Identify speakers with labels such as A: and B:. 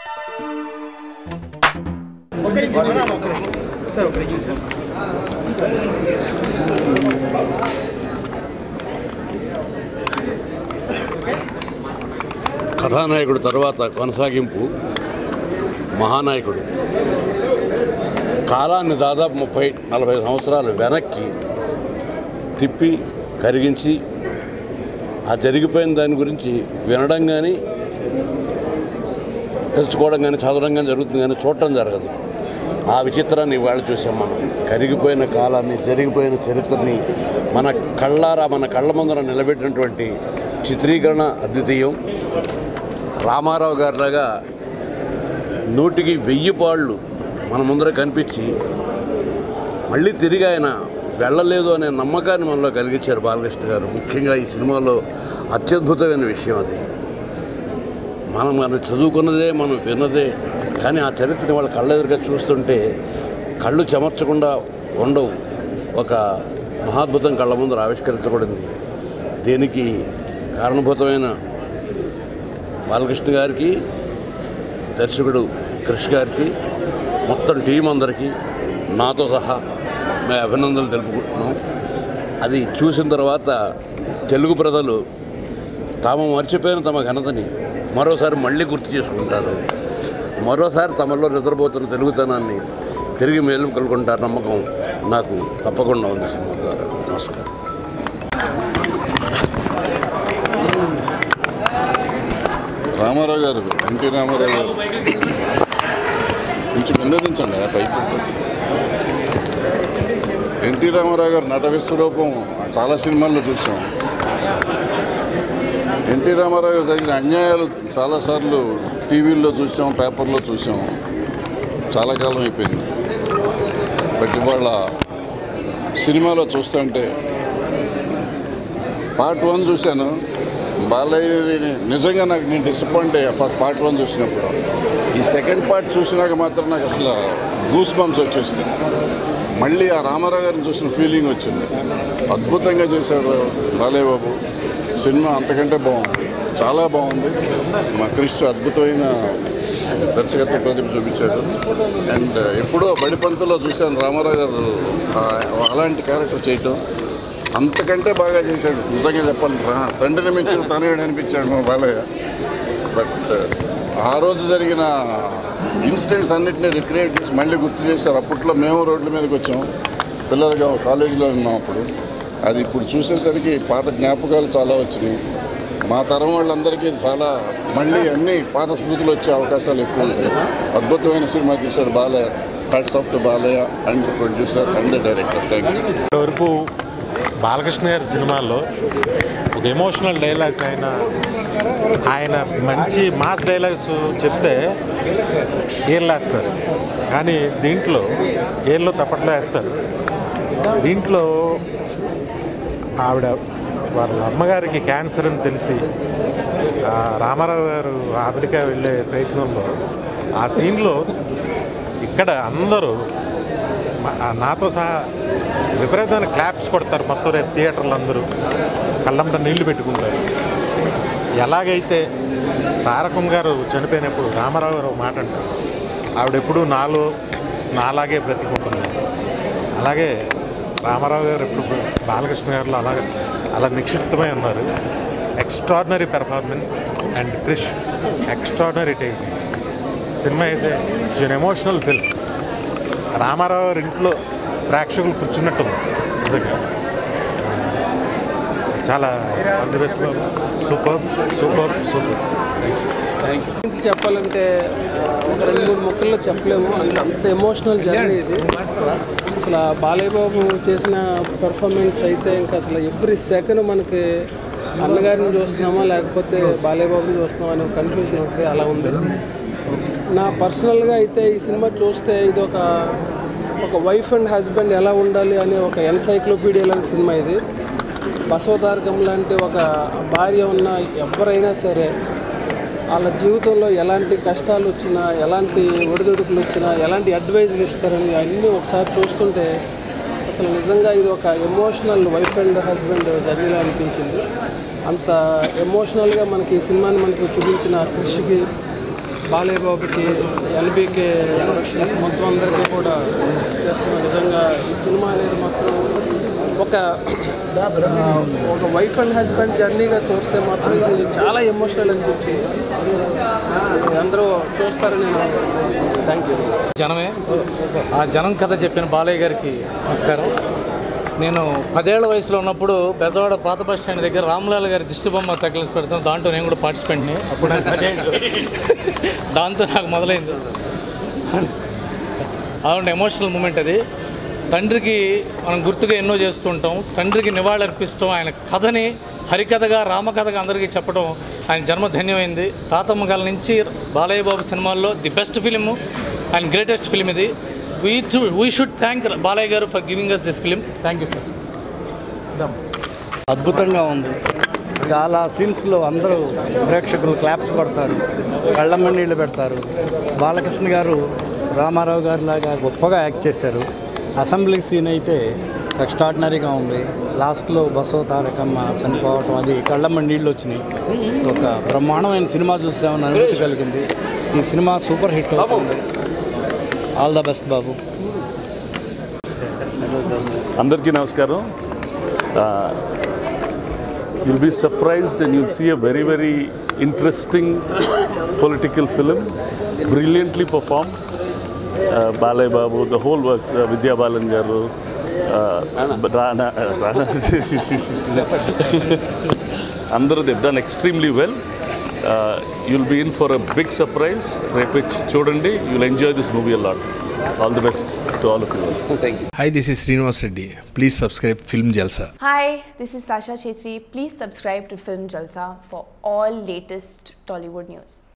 A: Sir ఒక నిమిషం sir
B: కథానాయకుడు తర్వాత కొనసాగింపు మహానాయకుడు కాలాన్ని దాదాపు ముప్పై నలభై సంవత్సరాలు వెనక్కి తిప్పి కరిగించి ఆ జరిగిపోయిన దాని గురించి వినడం కానీ తెలుసుకోవడం కానీ చదవడం కానీ జరుగుతుంది కానీ చూడటం జరగదు ఆ విచిత్రాన్ని ఇవాళ చూసాం మనం కరిగిపోయిన కాలాన్ని జరిగిపోయిన చరిత్రని మన కళ్ళారా మన కళ్ళ ముందర నిలబెట్టినటువంటి చిత్రీకరణ అద్వితీయం రామారావు గారిలాగా నూటికి వెయ్యి పాళ్ళు మన ముందర కనిపించి మళ్ళీ తిరిగి ఆయన వెళ్ళలేదు అనే నమ్మకాన్ని మనలో కలిగించారు బాలకృష్ణ గారు ముఖ్యంగా ఈ సినిమాలో అత్యద్భుతమైన విషయం అది మనం మనం చదువుకున్నదే మనం విన్నదే కానీ ఆ చరిత్రని వాళ్ళ కళ్ళ ఎదురుగా చూస్తుంటే కళ్ళు చెమర్చకుండా ఉండవు ఒక మహాద్భుతం కళ్ళ ముందర ఆవిష్కరించబడింది దీనికి కారణభూతమైన బాలకృష్ణ గారికి దర్శకుడు క్రిష్ గారికి మొత్తం టీం అందరికీ నాతో సహా మేము అభినందనలు తెలుపుకుంటున్నాం అది చూసిన తర్వాత తెలుగు ప్రజలు తాము మర్చిపోయిన తమ ఘనతని మరోసారి మళ్ళీ గుర్తు చేసుకుంటారు మరోసారి తమలో నిద్రపోతున్న తెలుగుతనాన్ని తిరిగి మేలుకొల్కుంటారు నమ్మకం నాకు తప్పకుండా ఉంది సినిమా ద్వారా నమస్కారం
C: రామారావు గారు ఎన్టీ రామారావు గారు కొంచెం విన్నదించండి ఆ పైకి ఎన్టీ రామారావు గారు నట విశ్వరూపం చాలా సినిమాల్లో చూసాం ఎన్టీ రామారావు గారు జరిగిన అన్యాయాలు చాలాసార్లు టీవీల్లో చూసాం పేపర్లో చూసాం చాలా కాలం అయిపోయింది బట్ ఇవాళ సినిమాలో చూస్తుంటే పార్ట్ వన్ చూశాను బాలయ్య నిజంగా నాకు నేను డిసప్పాయింట్ అయ్యా ఫస్ట్ పార్ట్ వన్ చూసినప్పుడు ఈ సెకండ్ పార్ట్ చూసినాక మాత్రం నాకు అసలు గూస్ బంప్స్ వచ్చేసింది మళ్ళీ ఆ రామారావు గారిని చూసిన ఫీలింగ్ వచ్చింది అద్భుతంగా చేశాడు బాలయ్య బాబు సినిమా అంతకంటే బాగుంది చాలా బాగుంది మా క్రిష్ అద్భుతమైన దర్శకత్వ ప్రతిభ చూపించాడు అండ్ ఎప్పుడో బడిపంతులో చూశాను రామారావు గారు ఆ, అలాంటి క్యారెక్టర్ చేయటం అంతకంటే బాగా చేశాడు నిజంగా చెప్పాలి రా- తండ్రిని మించిన తనయుడు అనిపించాడు మా బాలయ్య బట్ ఆ రోజు జరిగిన ఇన్సిడెంట్స్ అన్నింటినీ రిక్రియేట్ చేసి మళ్ళీ గుర్తు చేశారు అప్పట్లో మేము రోడ్ల మీదకి వచ్చాం పిల్లలుగా కాలేజీలో ఉన్నాం అప్పుడు అది ఇప్పుడు చూసేసరికి పాత జ్ఞాపకాలు చాలా వచ్చినాయి మా తరం వాళ్ళందరికీ చాలా మళ్ళీ అన్ని పాత స్మృతులు వచ్చే అవకాశాలు ఎక్కువ ఉన్నాయి అద్భుతమైన సినిమా తీశాడు Balayya hats off to Balayya and producer and the director thank you
D: వరకు బాలకృష్ణ గారి సినిమాల్లో ఒక ఎమోషనల్ డైలాగ్స్ ఆయన ఆయన మంచి మాస్ డైలాగ్స్ చెప్తే ఏళ్ళేస్తారు కానీ దీంట్లో ఏళ్ళు తప్పట్లో వేస్తారు దీంట్లో ఆవిడ వాళ్ళ అమ్మగారికి క్యాన్సర్ అని తెలిసి ఆ, రామారావు గారు అమెరికా వెళ్ళే ప్రయత్నంలో ఆ సీన్లో ఇక్కడ అందరూ మా- ఆ నాతో సహా విపరీతమైన క్లాప్స్ కొడతారు మొత్తం రేపు థియేటర్లు అందరూ కళ్ళంట నీళ్లు పెట్టుకుంటారు ఎలాగైతే తారకం గారు చనిపోయినప్పుడు రామారావు గారు ఒక మాట అంటారు ఆవిడెప్పుడు నాలో నాలాగే బ్రతికుంటున్నారు అలాగే రామారావు గారు ఎప్పుడు బాలకృష్ణ గారిలో అలాగే అలా నిక్షిప్తమై ఉన్నారు extraordinary performance and Krish extraordinary taking సినిమా అయితే it's an emotional film Ramarao గారి ఇంట్లో ప్రేక్షకులు కూర్చున్నట్టుంది నిజంగా చాలా ఆల్ ది బెస్ట్ బాబు super super super thank you
E: గురించి చెప్పాలంటే ఒక రెండు మూడు ముక్కల్లో చెప్పలేము అంటే అంత ఎమోషనల్ జర్నీ ఇది అసలు ఆ బాలయ్య బాబు చేసిన పెర్ఫార్మెన్స్ అయితే ఇంకా అసలు ఎవ్రీ సెకండ్ మనకి అన్నగారిని చూస్తున్నామా లేకపోతే బాలయ్య బాబుని చూస్తున్నామా అనే కన్ఫ్యూజన్ ఉంటుంది అలా ఉంది నా పర్సనల్గా అయితే ఈ సినిమా చూస్తే ఇది ఒక ఒక వైఫ్ అండ్ హస్బెండ్ ఎలా ఉండాలి అనే ఒక ఎన్సైక్లోపీడియా లాంటి సినిమా ఇది బసవతారకం లాంటి ఒక భార్య ఉన్న ఎవరైనా సరే వాళ్ళ జీవితంలో ఎలాంటి కష్టాలు వచ్చినా ఎలాంటి ఒడిదుడుకులు వచ్చినా ఎలాంటి అడ్వైజులు ఇస్తారని అన్నీ ఒకసారి చూస్తుంటే అసలు నిజంగా ఇది ఒక ఎమోషనల్ వైఫ్ అండ్ హస్బెండ్ జర్నీలా అనిపించింది అంత ఎమోషనల్గా మనకి ఈ సినిమాని మనకి చూపించిన కృషికి బాలయ్య బాబుకి ఎల్బీకే ప్రొడక్షన్స్ మొత్తం అందరికీ కూడా చేస్తున్న నిజంగా ఈ సినిమా అనేది మాత్రం ఒక ఆ, ఒక వైఫ్ అండ్ హస్బెండ్ జర్నీగా చూస్తే మాత్రం ఇది చాలా ఎమోషనల్ అనిపించింది అది అందరూ చూస్తారని నేను థ్యాంక్ యూ
F: జనమే ఆ జనం కథ చెప్పిన బాలయ్య గారికి నమస్కారం నేను పదేళ్ల వయసులో ఉన్నప్పుడు బెజవాడ పాత బస్ స్టాండ్ దగ్గర రామ్లాల్ గారి దిష్టి బొమ్మ తగిలించి పెడతాం దాంట్లో నేను కూడా పార్టిసిపెంట్ని అప్పుడు నాకు పదేళ్ళు దాంతో నాకు మొదలైంది అలాంటి ఎమోషనల్ మూమెంట్ అది తండ్రికి మనం గుర్తుగా ఎన్నో చేస్తుంటాం తండ్రికి నివాళులర్పిస్తాం ఆయన కథని హరికథగా రామకథగా అందరికీ చెప్పడం ఆయన జన్మ ధన్యమైంది తాతమ్మ గారి నుంచి బాలయ్య బాబు సినిమాల్లో ది బెస్ట్ ఫిలిం ఆయన గ్రేటెస్ట్ ఫిలిం ఇది we we should thank Balayya garu for giving us this film thank you sir
A: అద్భుతంగా ఉంది చాలా సీన్స్లో అందరూ ప్రేక్షకులు క్లాప్స్ కొడతారు కళ్ళమ్మ నీళ్ళు పెడతారు బాలకృష్ణ గారు రామారావు గారి లాగా గొప్పగా యాక్ట్ చేశారు అసెంబ్లీ సీన్ అయితే ఎక్స్ట్రాడినరీగా ఉంది లాస్ట్లో బసవ తారకమ్మ చనిపోవటం అది కళ్ళమ్మ నీళ్ళు వచ్చినాయి ఒక బ్రహ్మాండమైన సినిమా చూసామని అనుభూతి కలిగింది ఈ సినిమా సూపర్ హిట్ అవుతుంది ఆల్ ద బెస్ట్ బాబు
G: అందరికీ నమస్కారం you'll be surprised and you'll see a very very interesting political film brilliantly perform Balayya Babu the whole works Vidya Balan garu uh, Rana Rana అందరూ they've done extremely well you'll be in for a big surprise రేపు చూడండి you'll enjoy this movie a lot all the best to all of you
H: Hi, this is Srinivas Reddy. Please subscribe Film Jalsa.
I: Hi, this is Sasha Chetri. Please subscribe to Film Jalsa for all latest Tollywood news.